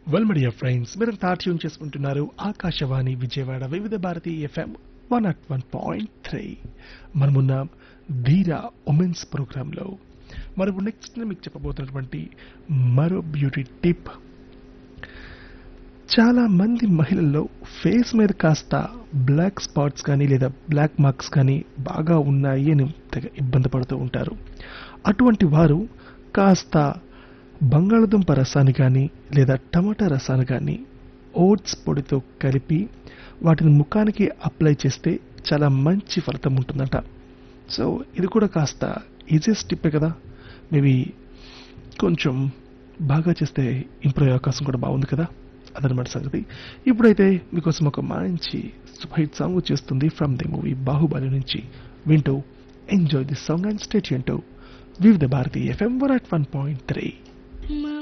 well media friends మీరు tune చేసుకుంటున్నారు Akashvani Vijayawada Vividh Bharati FM one at one point three మనమున్నాం Dheera women's ప్రోగ్రాంలో మరి ఇప్పుడు నెక్స్ట్ మీకు చెప్పబోతున్నటువంటి మరో బ్యూటీ టిప్ చాలా మంది మహిళల్లో ఫేస్ మీద కాస్త బ్లాక్ స్పాట్స్ కానీ లేదా బ్లాక్ మార్క్స్ కానీ బాగా ఉన్నాయి అని తెగ ఇబ్బంది పడుతూ ఉంటారు అటువంటి వారు కాస్త బంగాళదుంప రసాన్ని కానీ లేదా టమాటా రసాన్ని కానీ ఓట్స్ పొడితో కలిపి వాటిని ముఖానికి అప్లై చేస్తే చాలా మంచి ఫలితం ఉంటుందట సో ఇది కూడా కాస్త ఈజియెస్ట్ టిప్పే కదా మేబీ కొంచెం బాగా చేస్తే ఇంప్రూవ్ అయ్యే అవకాశం కూడా బాగుంది కదా అదనమాట సంగతి ఇప్పుడైతే మీకోసం ఒక మంచి సూపర్ హిట్ సాంగ్ వచ్చేస్తుంది ఫ్రమ్ ది మూవీ బాహుబలి నుంచి వింటూ enjoy the song and state Vividh Bharati FM one at one point three మా